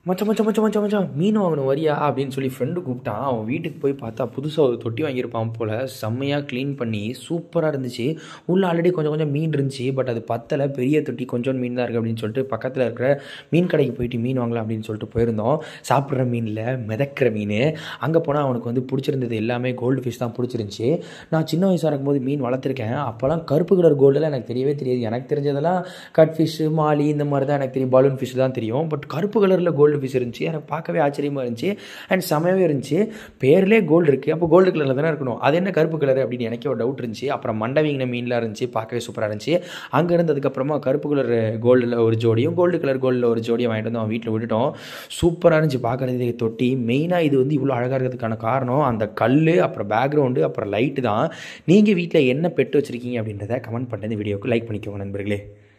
மச்சான் மச்சான் மச்சான் மச்சான் மச்சான் மீன் வாங்கணும் வரியா அப்படின்னு சொல்லி ஃப்ரெண்டு கூப்பிட்டான் அவன் வீட்டுக்கு போய் பார்த்தா புதுசாக ஒரு தொட்டி வாங்கியிருப்பான் போல் செம்மையாக க்ளீன் பண்ணி சூப்பராக இருந்துச்சு உள்ள ஆல்ரெடி கொஞ்சம் கொஞ்சம் மீன் இருந்துச்சு பட் அது பத்தலை பெரிய தொட்டி கொஞ்சம் மீன் தான் இருக்குது அப்படின்னு சொல்லிட்டு பக்கத்தில் இருக்கிற மீன் கடைக்கு போயிட்டு மீன் வாங்கலாம் அப்படின்னு சொல்லிட்டு போயிருந்தோம் சாப்பிட்ற மீனில் மிதக்கிற மீன் அங்கே போனால் அவனுக்கு வந்து பிடிச்சிருந்தது எல்லாமே கோல்டு ஃபிஷ் தான் பிடிச்சிருந்துச்சி நான் சின்ன வயசாக இருக்கும்போது மீன் வளர்த்துருக்கேன் அப்போல்லாம் கருப்பு கலர் கோல்டெல்லாம் எனக்கு தெரியவே தெரியாது எனக்கு தெரிஞ்சதெல்லாம் கட் ஃபிஷ்ஷு மாலி இந்த மாதிரி தான் எனக்கு தெரியும் பலூன் ஃபிஷ் தான் தெரியும் பட் கருப்பு கலரில் கோல்டு ஃபிஷ் இருந்துச்சு எனக்கு பார்க்கவே ஆச்சரியமாக இருந்துச்சு அண்ட் செமையாகவே இருந்துச்சு பேர்லேயே கோல்டு இருக்குது அப்போ கோல்டு கலரில் தானே இருக்கணும் அது என்ன கருப்பு கலர் அப்படின்னு எனக்கே ஒரு டவுட் இருந்துச்சு அப்புறம் மண்டவீங்கின மீன்லாம் இருந்துச்சு பார்க்கவே சூப்பராக இருந்துச்சு அங்கே இருந்ததுக்கப்புறமா கருப்பு கலர் கோல்டில் ஒரு ஜோடியும் கோல்டு கலர் கோல்டில் ஒரு ஜோடியும் வாங்கிட்டு வந்து அவன் வீட்டில் விட்டுட்டோம் சூப்பராக இருந்துச்சு பார்க்குறது தொட்டி மெயினாக இது வந்து இவ்வளோ அழகாக இருக்கிறதுக்கான காரணம் அந்த கல் அப்புறம் பேக்ரவுண்டு அப்புறம் லைட்டு தான் நீங்கள் வீட்டில் என்ன பெட்டு வச்சுருக்கீங்க அப்படின்றத கமெண்ட் பண்ணுறது வீடியோக்கு லைக் பண்ணிக்கோங்க நண்பர்களே